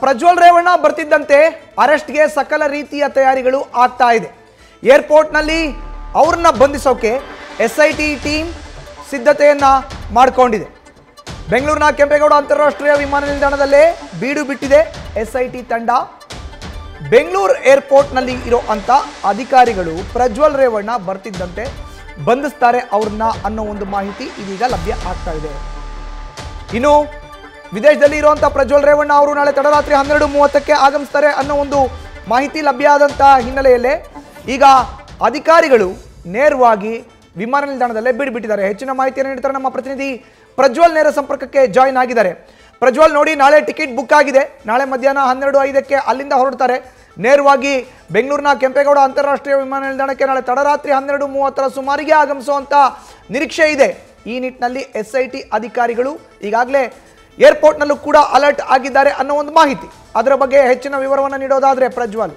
ಪ್ರಜ್ವಲ್ ರೇವಣ್ಣ ಬರ್ತಿದ್ದಂತೆ ಅರೆಸ್ಟ್ಗೆ ಸಕಲ ರೀತಿಯ ತಯಾರಿಗಳು ಆಗ್ತಾ ಇದೆ ಏರ್ಪೋರ್ಟ್ನಲ್ಲಿ ಅವ್ರನ್ನ ಬಂಧಿಸೋಕೆ ಎಸ್ ಐ ಟಿ ಟೀಮ್ ಸಿದ್ಧತೆಯನ್ನ ಮಾಡಿಕೊಂಡಿದೆ ಬೆಂಗಳೂರಿನ ಕೆಂಪೇಗೌಡ ಅಂತಾರಾಷ್ಟ್ರೀಯ ವಿಮಾನ ನಿಲ್ದಾಣದಲ್ಲೇ ಬೀಡು ಬಿಟ್ಟಿದೆ ಎಸ್ ಐ ಟಿ ತಂಡ ಬೆಂಗಳೂರು ಏರ್ಪೋರ್ಟ್ನಲ್ಲಿ ಇರೋ ಅಂತ ಅಧಿಕಾರಿಗಳು ಪ್ರಜ್ವಲ್ ರೇವಣ್ಣ ಬರ್ತಿದ್ದಂತೆ ಬಂಧಿಸ್ತಾರೆ ಅವ್ರನ್ನ ಅನ್ನೋ ಒಂದು ಮಾಹಿತಿ ಇದೀಗ ಲಭ್ಯ ಆಗ್ತಾ ಇದೆ ಇನ್ನು ವಿದೇಶದಲ್ಲಿ ಇರುವಂತಹ ಪ್ರಜ್ವಲ್ ರೇವಣ್ಣ ಅವರು ನಾಳೆ ತಡರಾತ್ರಿ ಹನ್ನೆರಡು ಮೂವತ್ತಕ್ಕೆ ಆಗಮಿಸ್ತಾರೆ ಅನ್ನೋ ಒಂದು ಮಾಹಿತಿ ಲಭ್ಯ ಆದಂಥ ಹಿನ್ನೆಲೆಯಲ್ಲೇ ಈಗ ಅಧಿಕಾರಿಗಳು ನೇರವಾಗಿ ವಿಮಾನ ನಿಲ್ದಾಣದಲ್ಲೇ ಬಿಡ್ಬಿಟ್ಟಿದ್ದಾರೆ ಹೆಚ್ಚಿನ ಮಾಹಿತಿಯನ್ನು ನೀಡ್ತಾರೆ ನಮ್ಮ ಪ್ರತಿನಿಧಿ ಪ್ರಜ್ವಲ್ ನೇರ ಸಂಪರ್ಕಕ್ಕೆ ಜಾಯಿನ್ ಆಗಿದ್ದಾರೆ ಪ್ರಜ್ವಲ್ ನೋಡಿ ನಾಳೆ ಟಿಕೆಟ್ ಬುಕ್ ಆಗಿದೆ ನಾಳೆ ಮಧ್ಯಾಹ್ನ ಹನ್ನೆರಡು ಐದಕ್ಕೆ ಅಲ್ಲಿಂದ ಹೊರಡ್ತಾರೆ ನೇರವಾಗಿ ಬೆಂಗಳೂರಿನ ಕೆಂಪೇಗೌಡ ಅಂತಾರಾಷ್ಟ್ರೀಯ ವಿಮಾನ ನಿಲ್ದಾಣಕ್ಕೆ ನಾಳೆ ತಡರಾತ್ರಿ ಹನ್ನೆರಡು ಮೂವತ್ತರ ಸುಮಾರಿಗೆ ಆಗಮಿಸುವಂತ ನಿರೀಕ್ಷೆ ಇದೆ ಈ ನಿಟ್ಟಿನಲ್ಲಿ ಎಸ್ ಐ ಟಿ ಅಧಿಕಾರಿಗಳು ಈಗಾಗಲೇ ಏರ್ಪೋರ್ಟ್ನಲ್ಲೂ ಕೂಡ ಅಲರ್ಟ್ ಆಗಿದ್ದಾರೆ ಅನ್ನೋ ಒಂದು ಮಾಹಿತಿ ಅದರ ಬಗ್ಗೆ ಹೆಚ್ಚಿನ ವಿವರವನ್ನು ನೀಡೋದಾದ್ರೆ ಪ್ರಜ್ವಲ್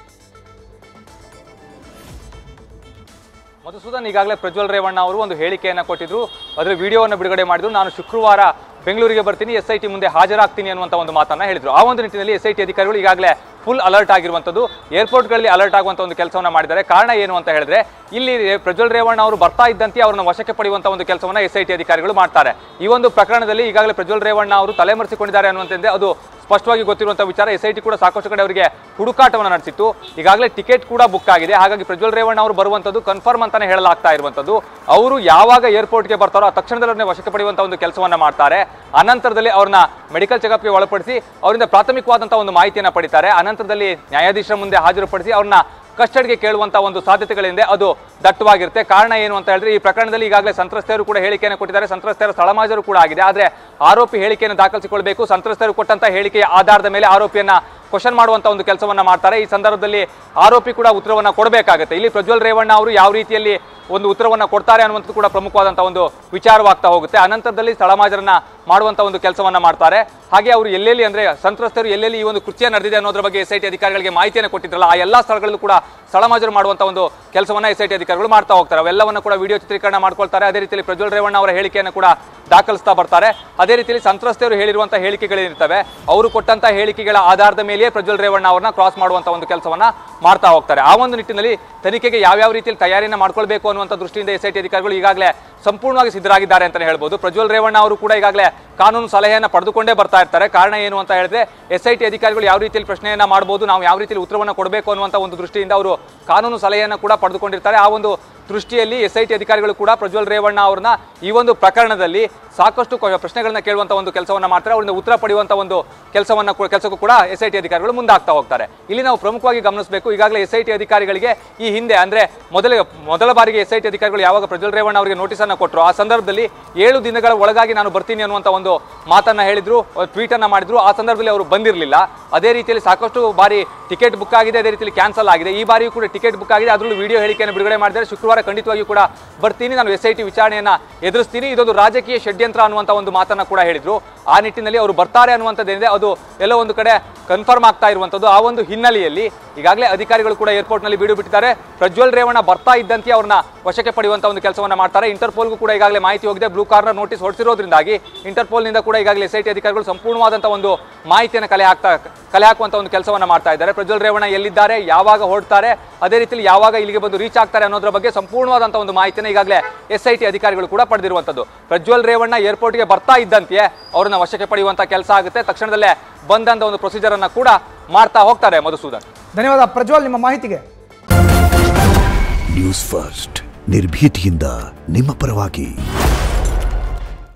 ಮಧುಸೂದನ್ ಈಗಾಗಲೇ ಪ್ರಜ್ವಲ್ ರೇವಣ್ಣ ಅವರು ಒಂದು ಹೇಳಿಕೆಯನ್ನು ಕೊಟ್ಟಿದ್ರು ಅದರ ವಿಡಿಯೋವನ್ನು ಬಿಡುಗಡೆ ಮಾಡಿದ್ರು ನಾನು ಶುಕ್ರವಾರ ಬೆಂಗಳೂರಿಗೆ ಬರ್ತೀನಿ ಎಸ್ ಐ ಟಿ ಮುಂದೆ ಹಾಜರಾಗ್ತೀನಿ ಅನ್ನುವಂಥ ಒಂದು ಮಾತನ್ನ ಹೇಳಿದ್ರು ಆ ಒಂದು ನಿಟ್ಟಿನಲ್ಲಿ ಎಸ್ ಐ ಟಿ ಅಧಿಕಾರಿಗಳು ಈಗಾಗಲೇ ಫುಲ್ ಅಲರ್ಟ್ ಆಗಿರುವಂಥದ್ದು ಏರ್ಪೋರ್ಟ್ಗಳಲ್ಲಿ ಅಲರ್ಟ್ ಆಗುವಂಥ ಒಂದು ಕೆಲಸವನ್ನು ಮಾಡಿದ್ದಾರೆ ಕಾರಣ ಏನು ಅಂತ ಹೇಳಿದ್ರೆ ಇಲ್ಲಿ ಪ್ರಜ್ವಲ್ ರೇವಣ್ಣ ಅವರು ಬರ್ತಾ ಇದ್ದಂತೆ ಅವರನ್ನು ವಶಕ್ಕೆ ಪಡೆಯುವಂಥ ಒಂದು ಕೆಲಸವನ್ನು ಎಸ್ ಐ ಟಿ ಅಧಿಕಾರಿಗಳು ಮಾಡ್ತಾರೆ ಈ ಒಂದು ಪ್ರಕರಣದಲ್ಲಿ ಈಗಾಗಲೇ ಪ್ರಜ್ವಲ್ ರೇವಣ್ಣ ಅವರು ತಲೆಮರೆಸಿಕೊಂಡಿದ್ದಾರೆ ಅನ್ನುವಂಥದ್ದೇ ಅದು ಸ್ಪಷ್ಟವಾಗಿ ಗೊತ್ತಿರುವಂಥ ವಿಚಾರ ಎಸ್ ಐ ಟಿ ಕೂಡ ಸಾಕಷ್ಟು ಕಡೆ ಅವರಿಗೆ ಹುಡುಕಾಟವನ್ನು ನಡೆಸಿತ್ತು ಈಗಾಗಲೇ ಟಿಕೆಟ್ ಕೂಡ ಬುಕ್ ಆಗಿದೆ ಹಾಗಾಗಿ ಪ್ರಜ್ವಲ್ ರೇವಣ್ಣ ಅವರು ಬರುವಂಥದ್ದು ಕನ್ಫರ್ಮ್ ಅಂತಾನೆ ಹೇಳಲಾಗ್ತಾ ಇರುವಂಥದ್ದು ಅವರು ಯಾವಾಗ ಏರ್ಪೋರ್ಟ್ಗೆ ಬರ್ತಾರೋ ಆ ತಕ್ಷಣದಲ್ಲಿ ಅವ್ರನ್ನ ವಶಕ್ಕೆ ಪಡೆಯುವಂಥ ಒಂದು ಕೆಲಸವನ್ನ ಮಾಡ್ತಾರೆ ಅನಂತರದಲ್ಲಿ ಅವ್ರನ್ನ ಮೆಡಿಕಲ್ ಚೆಕಪ್ಗೆ ಒಳಪಡಿಸಿ ಅವರಿಂದ ಪ್ರಾಥಮಿಕವಾದಂಥ ಒಂದು ಮಾಹಿತಿಯನ್ನು ಪಡಿತಾರೆ ಅನಂತರದಲ್ಲಿ ನ್ಯಾಯಾಧೀಶರ ಮುಂದೆ ಹಾಜರುಪಡಿಸಿ ಅವ್ರನ್ನ ಕಸ್ಟಡಿಗೆ ಕೇಳುವಂತ ಒಂದು ಸಾಧ್ಯತೆಗಳಿಂದ ಅದು ದಟ್ಟವಾಗಿರುತ್ತೆ ಕಾರಣ ಏನು ಅಂತ ಹೇಳಿದ್ರೆ ಈ ಪ್ರಕರಣದಲ್ಲಿ ಈಗಾಗಲೇ ಸಂತ್ರಸ್ತೆಯರು ಕೂಡ ಹೇಳಿಕೆಯನ್ನು ಕೊಟ್ಟಿದ್ದಾರೆ ಸಂತ್ರಸ್ತೆಯರ ಸ್ಥಳಮಾಜರು ಕೂಡ ಆಗಿದೆ ಆದ್ರೆ ಆರೋಪಿ ಹೇಳಿಕೆಯನ್ನು ದಾಖಲಿಸಿಕೊಳ್ಬೇಕು ಸಂತ್ರಸ್ತೆಯರು ಕೊಟ್ಟಂತ ಹೇಳಿಕೆಯ ಆಧಾರದ ಮೇಲೆ ಆರೋಪಿಯನ್ನ ಕ್ವಶನ್ ಮಾಡುವಂತ ಒಂದು ಕೆಲಸವನ್ನ ಮಾಡ್ತಾರೆ ಈ ಸಂದರ್ಭದಲ್ಲಿ ಆರೋಪಿ ಕೂಡ ಉತ್ತರವನ್ನ ಕೊಡಬೇಕಾಗುತ್ತೆ ಇಲ್ಲಿ ಪ್ರಜ್ವಲ್ ರೇವಣ್ಣ ಅವರು ಯಾವ ರೀತಿಯಲ್ಲಿ ಒಂದು ಉತ್ತರವನ್ನ ಕೊಡ್ತಾರೆ ಅನ್ನುವಂಥದ್ದು ಕೂಡ ಪ್ರಮುಖವಾದಂತಹ ಒಂದು ವಿಚಾರವಾಗ್ತಾ ಹೋಗುತ್ತೆ ಅನಂತರದಲ್ಲಿ ಸ್ಥಳಮಾಜರನ್ನ ಮಾಡುವಂತ ಒಂದು ಕೆಲಸವನ್ನ ಮಾಡ್ತಾರೆ ಹಾಗೆ ಅವರು ಎಲ್ಲೆಲ್ಲಿ ಅಂದ್ರೆ ಸಂತ್ರಸ್ತರು ಎಲ್ಲೆಲ್ಲಿ ಈ ಒಂದು ಕೃತ್ಯ ನಡೆದಿದೆ ಅನ್ನೋದ್ರ ಬಗ್ಗೆ ಎಸ್ ಐ ಟಿ ಅಧಿಕಾರಿಗಳಿಗೆ ಮಾಹಿತಿಯನ್ನು ಕೊಟ್ಟಿದ್ರಲ್ಲ ಆ ಎಲ್ಲಾ ಸ್ಥಳಗಳಲ್ಲೂ ಕೂಡ ಸ್ಥಳಮಾಜರು ಮಾಡುವಂತ ಒಂದು ಕೆಲಸವನ್ನ ಎಸ್ ಐ ಟಿ ಅಧಿಕಾರಿಗಳು ಮಾಡ್ತಾ ಹೋಗ್ತಾರೆ ಅವೆಲ್ಲವನ್ನ ಕೂಡ ವಿಡಿಯೋ ಚಿತ್ರೀಕರಣ ಮಾಡ್ಕೊಳ್ತಾರೆ ಅದೇ ರೀತಿಯಲ್ಲಿ ಪ್ರಜ್ವಲ್ ರೇವಣ್ಣ ಅವರ ಹೇಳಿಕೆಯನ್ನು ಕೂಡ ದಾಖಲಿಸ್ತಾ ಬರ್ತಾರೆ ಅದೇ ರೀತಿಯಲ್ಲಿ ಸಂತ್ರಸ್ತೆಯರು ಹೇಳಿರುವಂತ ಹೇಳಿಕೆಗಳಿರ್ತವೆ ಅವರು ಕೊಟ್ಟಂತ ಹೇಳಿಕೆಗಳ ಆಧಾರದ ಮೇಲೆಯೇ ಪ್ರಜ್ವಲ್ ರೇವಣ್ಣ ಅವರನ್ನ ಕ್ರಾಸ್ ಮಾಡುವಂತ ಒಂದು ಕೆಲಸವನ್ನ ಮಾಡ್ತಾ ಹೋಗ್ತಾರೆ ಆ ಒಂದು ನಿಟ್ಟಿನಲ್ಲಿ ತನಿಖೆಗೆ ಯಾವ್ಯಾವ ರೀತಿಯಲ್ಲಿ ತಯಾರಿಯನ್ನ ಮಾಡ್ಕೊಳ್ಬೇಕು ಅನ್ನುವಂಥ ದೃಷ್ಟಿಯಿಂದ ಎಸ್ ಐ ಟಿ ಅಧಿಕಾರಿಗಳು ಈಗಾಗಲೇ ಸಂಪೂರ್ಣವಾಗಿ ಸಿದ್ಧರಾಗಿದ್ದಾರೆ ಅಂತಾನೆ ಹೇಳ್ಬೋದು ಪ್ರಜ್ವಲ್ ರೇವಣ್ಣ ಅವರು ಕೂಡ ಈಗಾಗಲೇ ಕಾನೂನು ಸಲಹೆಯನ್ನು ಪಡೆದುಕೊಂಡೇ ಬರ್ತಾ ಇರ್ತಾರೆ ಕಾರಣ ಏನು ಅಂತ ಹೇಳಿದ್ರೆ ಎಸ್ ಐ ಟಿ ಅಧಿಕಾರಿಗಳು ಯಾವ ರೀತಿಯಲ್ಲಿ ಪ್ರಶ್ನೆಯನ್ನ ಮಾಡಬಹುದು ನಾವು ಯಾವ ರೀತಿಯಲ್ಲಿ ಉತ್ತರವನ್ನು ಕೊಡಬೇಕು ಅನ್ನುವಂಥ ಒಂದು ದೃಷ್ಟಿಯಿಂದ ಅವರು ಕಾನೂನು ಸಲಹೆಯನ್ನು ಕೂಡ ಪಡೆದುಕೊಂಡಿರ್ತಾರೆ ಆ ಒಂದು ದೃಷ್ಟಿಯಲ್ಲಿ ಎಸ್ ಐ ಟಿ ಅಧಿಕಾರಿಗಳು ಕೂಡ ಪ್ರಜ್ವಲ್ ರೇವಣ್ಣ ಅವ್ರನ್ನ ಈ ಒಂದು ಪ್ರಕರಣದಲ್ಲಿ ಸಾಕಷ್ಟು ಕ- ಪ್ರಶ್ನೆಗಳನ್ನ ಕೇಳುವಂತ ಒಂದು ಕೆಲಸವನ್ನ ಮಾಡ್ತಾರೆ ಅವರಿಂದ ಉತ್ತರ ಪಡೆಯುವಂತ ಒಂದು ಕೆಲಸವನ್ನ ಕೂ- ಕೆಲಸಕ್ಕೂ ಕೂಡ ಎಸ್ ಐ ಟಿ ಅಧಿಕಾರಿಗಳು ಮುಂದಾಗ್ತಾ ಹೋಗ್ತಾರೆ ಇಲ್ಲಿ ನಾವು ಪ್ರಮುಖವಾಗಿ ಗಮನಿಸಬೇಕು ಈಗಾಗಲೇ ಎಸ್ ಐ ಟಿ ಅಧಿಕಾರಿಗಳಿಗೆ ಈ ಹಿಂದೆ ಅಂದ್ರೆ ಮೊದಲ ಮೊದಲ ಬಾರಿಗೆ ಎಸ್ ಐ ಟಿ ಅಧಿಕಾರಿಗಳು ಯಾವಾಗ ಪ್ರಜ್ವಲ್ ರೇವಣ್ಣ ಅವರಿಗೆ ನೋಟಿಸ್ ಅನ್ನ ಕೊಟ್ಟರು ಆ ಸಂದರ್ಭದಲ್ಲಿ ಏಳು ದಿನಗಳ ಒಳಗಾಗಿ ನಾನು ಬರ್ತೀನಿ ಅನ್ನುವಂತ ಒಂದು ಮಾತನ್ನ ಹೇಳಿದ್ರು ಟ್ವೀಟ್ ಅನ್ನ ಮಾಡಿದ್ರು ಆ ಸಂದರ್ಭದಲ್ಲಿ ಅವರು ಬಂದಿರಲಿಲ್ಲ ಅದೇ ರೀತಿಯಲ್ಲಿ ಸಾಕಷ್ಟು ಬಾರಿ ಟಿಕೆಟ್ ಬುಕ್ ಆಗಿದೆ ಅದೇ ರೀತಿಯಲ್ಲಿ ಕ್ಯಾನ್ಸಲ್ ಆಗಿದೆ ಈ ಬಾರಿಯೂ ಕೂಡ ಟಿಕೆಟ್ ಬುಕ್ ಆಗಿದೆ ಅದರಲ್ಲೂ ವಿಡಿಯೋ ಹೇಳಿಕೆಯನ್ನು ಬಿಡುಗಡೆ ಮಾಡಿದರೆ ಶುಕ್ರವಾರ ಖಂಡಿತವಾಗಿಯೂ ಕೂಡ ಬರ್ತೀನಿ ನಾನು ಎಸ್ ಐ ಟಿ ವಿಚಾರಣೆಯನ್ನ ಎದುರಿಸ್ತೀನಿ ಇದೊಂದು ರಾಜಕೀಯ ಷಡ್ಯಂತ್ರ ಅನ್ನುವಂಥ ಒಂದು ಮಾತನ್ನ ಕೂಡ ಹೇಳಿದ್ರು ಆ ನಿಟ್ಟಿನಲ್ಲಿ ಅವರು ಬರ್ತಾರೆ ಅನ್ನುವಂಥದ್ದೇನಿದೆ ಅದು ಎಲ್ಲೋ ಒಂದು ಕಡೆ ಕನ್ಫರ್ಮ್ ಆಗ್ತಾ ಇರುವಂಥದ್ದು ಆ ಒಂದು ಹಿನ್ನೆಲೆಯಲ್ಲಿ ಈಗಾಗಲೇ ಅಧಿಕಾರಿಗಳು ಕೂಡ ಏರ್ಪೋರ್ಟ್ನಲ್ಲಿ ಬೀಡು ಬಿಟ್ಟಿದ್ದಾರೆ ಪ್ರಜ್ವಲ್ ರೇವಣ್ಣ ಬರ್ತಾ ಇದ್ದಂತೆ ಅವ್ರನ್ನ ವಶಕ್ಕೆ ಪಡೆಯುವಂಥ ಒಂದು ಕೆಲಸವನ್ನ ಮಾಡ್ತಾರೆ ಇಂಟರ್ಪೋಲ್ಗೂ ಕೂಡ ಈಗಾಗಲೇ ಮಾಹಿತಿ ಹೋಗಿದೆ ಬ್ಲೂ ಕಾರ್ನರ್ ನೋಟಿಸ್ ಹೊರಡಿಸಿರೋದ್ರಿಂದಾಗಿ ಇಂಟರ್ಪೋಲ್ನಿಂದ ಕೂಡ ಈಗಾಗಲೇ ಎಸ್ ಐ ಟಿ ಅಧಿಕಾರಿಗಳು ಸಂಪೂರ್ಣವಾದಂಥ ಒಂದು ಮಾಹಿತಿಯನ್ನು ಕಲೆ ಹಾಕ್ತಾ ಕಲೆ ಹಾಕುವಂಥ ಒಂದು ಕೆಲಸವನ್ನ ಮಾಡ್ತಾ ಇದ್ದಾರೆ ಪ್ರಜ್ವಲ್ ರೇವಣ್ಣ ಎಲ್ಲಿದ್ದಾರೆ ಯಾವಾಗ ಹೊರಡ್ತಾರೆ ಅದೇ ರೀತಿಯಲ್ಲಿ ಯಾವಾಗ ಇಲ್ಲಿಗೆ ಬಂದು ರೀಚ್ ಆಗ್ತಾರೆ ಅನ್ನೋದ್ರ ಬಗ್ಗೆ ಸಂಪೂರ್ಣವಾದಂಥ ಒಂದು ಮಾಹಿತಿಯನ್ನು ಈಗಾಗಲೇ ಎಸ್ ಐ ಟಿ ಅಧಿಕಾರಿಗಳು ಕೂಡ ಪಡೆದಿರುವಂಥದ್ದು ಪ್ರಜ್ವಲ್ ರೇವಣ್ಣ ಏರ್ಪೋರ್ಟ್ಗೆ ಬರ್ತಾ ಇದ್ದಂತೆಯೇ ಅವರನ್ನ ವಶಕ್ಕೆ ಪಡೆಯುವಂಥ ಕೆಲಸ ಆಗುತ್ತೆ ತಕ್ಷಣದಲ್ಲೇ ಬಂದಂಥ ಒಂದು ಪ್ರೊಸೀಜರ್ ಅನ್ನ ಕೂಡ ಮಾಡ್ತಾ ಹೋಗ್ತಾರೆ ಮಧುಸೂದನ್ ಧನ್ಯವಾದ ಪ್ರಜ್ವಲ್ ನಿಮ್ಮ ಮಾಹಿತಿಗೆ ನ್ಯೂಸ್ ಫಸ್ಟ್ ನಿರ್ಭೀತಿಯಿಂದ ನಿಮ್ಮ ಪರವಾಗಿ